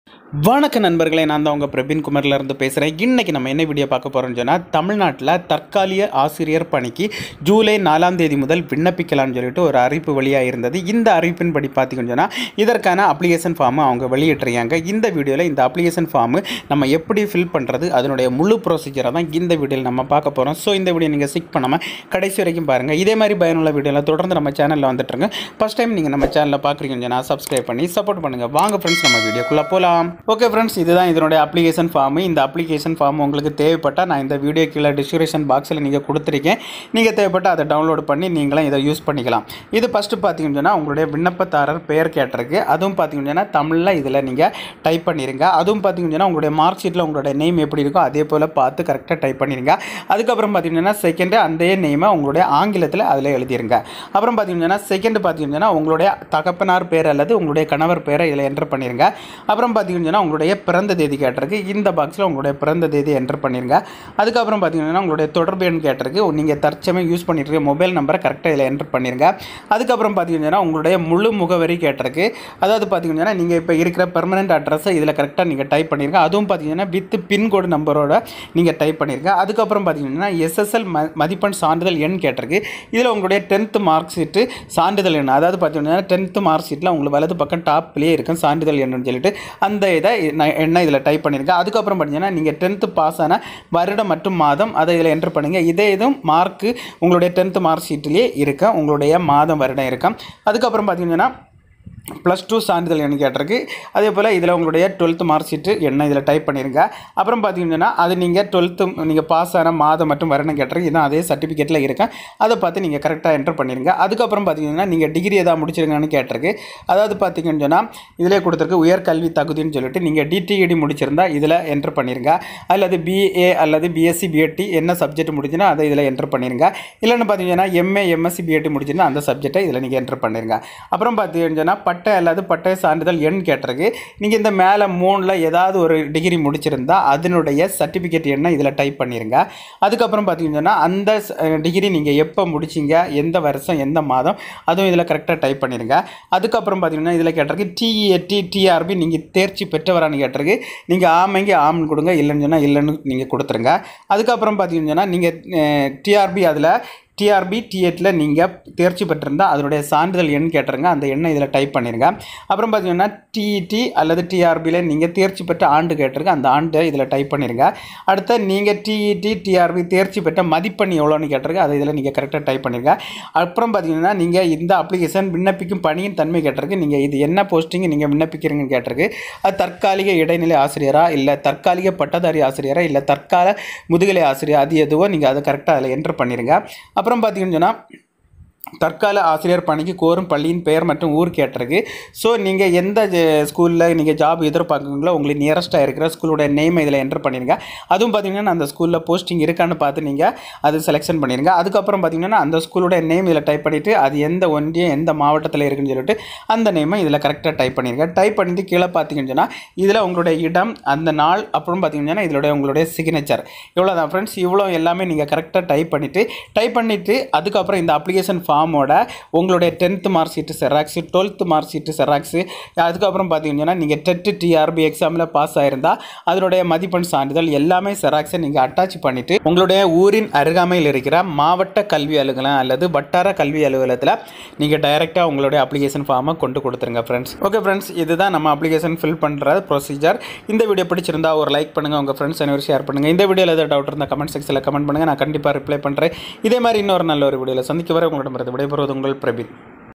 வணக்க நண்பர்களே நான் தான் உங்கள் பிரபின் குமார்ல இருந்து பேசுகிறேன் இன்றைக்கி நம்ம என்ன வீடியோ பார்க்க போகிறோம்னு சொன்னால் தமிழ்நாட்டில் தற்காலிக ஆசிரியர் பணிக்கு ஜூலை நாலாம் தேதி முதல் விண்ணப்பிக்கலாம்னு சொல்லிட்டு ஒரு அறிவிப்பு வெளியாக இருந்தது இந்த அறிவிப்பின் படி பார்த்தீங்கன்னு சொன்னால் இதற்கான அப்ளிகேஷன் ஃபார்மை அவங்க வெளியிட்டிருக்காங்க இந்த வீடியோவில் இந்த அப்ளிகேஷன் ஃபார்மு நம்ம எப்படி ஃபில் பண்ணுறது அதனுடைய முழு ப்ரொசீஜரை தான் இந்த வீடியோவில் நம்ம பார்க்க போகிறோம் ஸோ இந்த வீடியோ நீங்கள் சிக் பண்ணாமல் கடைசி வரைக்கும் பாருங்கள் இதே மாதிரி பயனுள்ள வீடியோவில் தொடர்ந்து நம்ம சேனலில் வந்துட்டுருங்க ஃபஸ்ட் டைம் நீங்கள் நம்ம சேனலில் பார்க்குறீங்கன்னு சொன்னால் சப்ஸ்கிரைப் பண்ணி சப்போர்ட் பண்ணுங்கள் வாங்க ஃப்ரெண்ட்ஸ் நம்ம வீடியோக்குள்ளே போகலாம் ஓகே ஃப்ரெண்ட்ஸ் இதுதான் இதனுடைய அப்ளிகேஷன் ஃபார்மு இந்த அப்ளிகேஷன் ஃபார்ம் உங்களுக்கு தேவைப்பட்டால் நான் இந்த வீடியோ கீழே டிஸ்கிரிப்ஷன் பாக்ஸில் நீங்கள் கொடுத்துருக்கேன் நீங்கள் தேவைப்பட்டால் அதை டவுன்லோட் பண்ணி நீங்களும் இதை யூஸ் பண்ணிக்கலாம் இது ஃபஸ்ட்டு பார்த்தீங்கன்னு சொன்னால் உங்களுடைய விண்ணப்பதாரர் பெயர் கேட்டிருக்கு அதுவும் பார்த்தீங்கன்னு சொன்னால் தமிழில் இதில் நீங்கள் டைப் பண்ணிடுங்க அதுவும் பார்த்தீங்கன்னு சொன்னால் உங்களுடைய மார்க் ஷீட்டில் உங்களுடைய நேம் எப்படி இருக்கோ அதே போல் பார்த்து கரெக்டாக டைப் பண்ணிடுங்க அதுக்கப்புறம் பார்த்தீங்கன்னா செகண்டு அந்த நேமை உங்களுடைய ஆங்கிலத்தில் அதில் எழுதிருங்க அப்புறம் பார்த்தீங்கன்னா செகண்ட் பார்த்தீங்கன்னா உங்களுடைய தகப்பனார் பேர் அல்லது உங்களுடைய கணவர் பேரை இதில் என்டர் பண்ணிடுங்க அப்புறம் பார்த்தீங்கன்னா உங்களுடைய பிறந்த தேதி கேட்டிருக்கு இந்த பாக்ஸில் உங்களுடைய பிறந்த தேதி என்டர் பண்ணிடுங்க அதுக்கப்புறம் பார்த்தீங்கன்னா உங்களுடைய தொடர்பு எண் கேட்டிருக்கு நீங்கள் தற்சமயம் யூஸ் பண்ணிட்டு இருக்க மொபைல் நம்பரை கரெக்டாக இதில் என்டர் பண்ணிடுங்க அதுக்கப்புறம் பார்த்தீங்கன்னா உங்களுடைய முழு முகவரி கேட்டிருக்கு அதாவது பார்த்தீங்கன்னா நீங்கள் இப்போ இருக்கிற பெர்மனெண்ட் அட்ரஸை இதில் கரெக்டாக நீங்கள் டைப் பண்ணிருங்க அதுவும் பார்த்தீங்கன்னா வித் பின்கோடு நம்பரோட நீங்கள் டைப் பண்ணிருங்க அதுக்கப்புறம் பார்த்தீங்கன்னா எஸ்எஸ்எல் ம மதிப்பெண் சான்றிதழ் எண் கேட்டிருக்கு இதில் உங்களுடைய டென்த்து மார்க் ஷீட்டு சான்றிதழ் எண் அதாவது பார்த்தீங்கன்னா டென்த்து மார்க் ஷீட்டில் உங்களுக்கு வலது பக்கம் டாப்லேயே இருக்கும் சான்றிதழ் எண்ணுன்னு சொல்லிட்டு அந்த இதை நான் என்ன இதில் டைப் பண்ணியிருக்கேன் அதுக்கப்புறம் பார்த்தீங்கன்னா நீங்கள் டென்த்து பாஸ் ஆன வருடம் மற்றும் மாதம் அதை இதில் என்டர் பண்ணுங்கள் இதே இதுவும் மார்க்கு உங்களுடைய டென்த்து மார்க் ஷீட்லேயே இருக்கும் உங்களுடைய மாதம் வருடம் இருக்கும் அதுக்கப்புறம் பார்த்தீங்கன்னா ப்ளஸ் டூ சான்றிதழ் எண் கேட்டிருக்கு அதே போல் இதில் உங்களுடைய டுவெல்த்து மார்க் ஷீட்டு என்ன இதில் டைப் பண்ணிடுங்க அப்புறம் பார்த்தீங்கன்னா அது நீங்கள் டுவெல்த்து நீங்கள் பாஸ் ஆன மாதம் மற்றும் வருடம் கேட்டிருக்கு இதான் அதே சர்டிஃபிகேட்டில் இருக்கேன் அதை பார்த்து நீங்கள் கரெக்டாக என்டர் பண்ணிடுங்க அதுக்கப்புறம் பார்த்தீங்கன்னா நீங்கள் டிகிரி எதாவது முடிச்சிருங்கன்னு கேட்டிருக்கு அதாவது பார்த்தீங்கன்னு சொன்னால் இதிலே கொடுத்துருக்கு உயர்கல்வி தகுதின்னு சொல்லிட்டு நீங்கள் டிடிஇடி முடிச்சிருந்தா இதில் என்டர் பண்ணிடுங்க அல்லது பிஏ அல்லது பிஎஸ்சி பிஎட்டி என்ன சப்ஜெக்ட் முடிஞ்சுன்னா அதை இதில் என்டர் பண்ணிடுங்க இல்லைன்னு பார்த்தீங்கன்னா எம்ஏ எம்எஸ்சி பிஎட்டி முடிச்சுன்னா அந்த சப்ஜெக்டை இதில் நீங்கள் என்டர் பண்ணிடுங்க அப்புறம் பார்த்தீங்கன்னா பட்டை அல்லது பட்டய சான்றிதழ் எண் கேட்டிருக்கு நீங்கள் இந்த மேலே மூணில் ஏதாவது ஒரு டிகிரி முடிச்சிருந்தா அதனுடைய சர்டிஃபிகேட் எண்ணை இதில் டைப் பண்ணிடுங்க அதுக்கப்புறம் பார்த்தீங்கன்னா அந்த டிகிரி நீங்கள் எப்போ முடிச்சிங்க எந்த வருஷம் எந்த மாதம் அதுவும் இதில் கரெக்டாக டைப் பண்ணிடுங்க அதுக்கப்புறம் பார்த்தீங்கன்னா இதில் கேட்டிருக்கு டிஏடி டிஆர்பி நீங்கள் தேர்ச்சி பெற்றவரான்னு கேட்டிருக்கு நீங்கள் ஆமைங்க ஆம்னு கொடுங்க இல்லைன்னு சொன்னால் இல்லைன்னு நீங்கள் கொடுத்துருங்க அதுக்கப்புறம் பார்த்தீங்கன்னா நீங்கள் டிஆர்பி அதில் டிஆர்பி டிஎட்டில் நீங்கள் தேர்ச்சி பெற்றிருந்தால் அதனுடைய சான்றிதழ் எண் கேட்டுருங்க அந்த எண்ணை இதில் டைப் பண்ணிடுங்க அப்புறம் பார்த்தீங்கன்னா டிஇடி அல்லது டிஆர்பியில் நீங்கள் தேர்ச்சி பெற்ற ஆண்டு கேட்டிருங்க அந்த ஆண்டை இதில் டைப் பண்ணிடுங்க அடுத்து நீங்கள் டிஇடி டிஆர்பி தேர்ச்சி பெற்ற மதிப்பெண் எவ்வளோன்னு கேட்டிருங்க அதை இதில் நீங்கள் கரெக்டாக டைப் பண்ணிடுங்க அப்புறம் பார்த்தீங்கன்னா நீங்கள் இந்த அப்ளிகேஷன் விண்ணப்பிக்கும் பணியின் தன்மை கேட்டிருக்கு நீங்கள் இது என்ன போஸ்டிங் நீங்கள் விண்ணப்பிக்கிறீங்கன்னு கேட்டிருக்கு அது தற்காலிக இடைநிலை ஆசிரியரா இல்லை தற்காலிக பட்டதாரி ஆசிரியரா இல்லை தற்கால முதுகலை ஆசிரியர் அது எதுவோ நீங்கள் அதை கரெக்டாக அதில் என்டர் பண்ணிடுங்க அப்புறம் பார்த்தீங்கன்னு சொன்னால் தற்கால ஆசிரியர் பணிக்கு கோரும் பள்ளியின் பெயர் மற்றும் ஊர் கேட்டிருக்கு ஸோ நீங்கள் எந்த ஸ்கூலில் நீங்கள் ஜாப் எதிர்பார்க்குறீங்களோ உங்களுக்கு நியரஸ்ட்டாக இருக்கிற ஸ்கூலோட நேம் இதில் என்டர் பண்ணிடுங்க அதுவும் பார்த்தீங்கன்னா அந்த ஸ்கூலில் போஸ்டிங் இருக்கான்னு பார்த்து நீங்கள் அது செலெக்ஷன் பண்ணிடுங்க அதுக்கப்புறம் பார்த்தீங்கன்னா அந்த ஸ்கூலோட நேம் இதில் டைப் பண்ணிவிட்டு அது எந்த ஒன்றியம் எந்த மாவட்டத்தில் இருக்குன்னு சொல்லிட்டு அந்த நேமை இதில் கரெக்டாக டைப் பண்ணிடுங்க டைப் பண்ணிட்டு கீழே பார்த்தீங்கன்னு சொன்னால் இதில் உங்களுடைய இடம் அந்த நாள் அப்புறம் பார்த்தீங்கன்னா இதோட உங்களுடைய சிக்னேச்சர் இவ்வளோ தான் ஃப்ரெண்ட்ஸ் இவ்வளோ எல்லாமே நீங்கள் கரெக்டாக டைப் பண்ணிவிட்டு டைப் பண்ணிவிட்டு அதுக்கப்புறம் இந்த அப்ளிகேஷன் ஃபார்மோட உங்களுடைய tenth mark sheet xerox twelfth mark sheet xerox அதுக்கப்புறம் பார்த்தீங்கன்னா நீங்கள் டெட்டு டிஆர்பி எக்ஸாமில் பாஸ் ஆயிருந்தால் அதனுடைய மதிப்பெண் சான்றிதழ் எல்லாமே செராக்ஸை நீங்கள் அட்டாச் பண்ணிவிட்டு உங்களுடைய ஊரின் அருகாமையில் இருக்கிற மாவட்ட கல்வி அலுவலகம் அல்லது வட்டார கல்வி அலுவலகத்தில் நீங்கள் டைரெக்டாக உங்களுடைய அப்ளிகேஷன் ஃபார்மை கொண்டு கொடுத்துருங்க ஃப்ரெண்ட்ஸ் ஓகே ஃப்ரெண்ட்ஸ் இதுதான் நம்ம அப்ளிகேஷன் ஃபில் பண்ணுற ப்ரொசீஜர் இந்த வீடியோ பிடிச்சிருந்தா ஒரு லைக் பண்ணுங்கள் உங்கள் ஃப்ரெண்ட்ஸ் அனைவரும் ஷேர் பண்ணுங்கள் இந்த வீடியோவில் ஏதாவது டவுட் இருந்தால் கமெண்ட் செக்ஷனில் கமெண்ட் பண்ணுங்கள் நான் கண்டிப்பாக ரிப்ளை பண்ணுறேன் இதே மாதிரி இன்னொரு நல்ல ஒரு வீடியோவில் சந்திக்க வரை உங்களிடமிருந்து விடைபெறுவது உங்கள் பிரபின்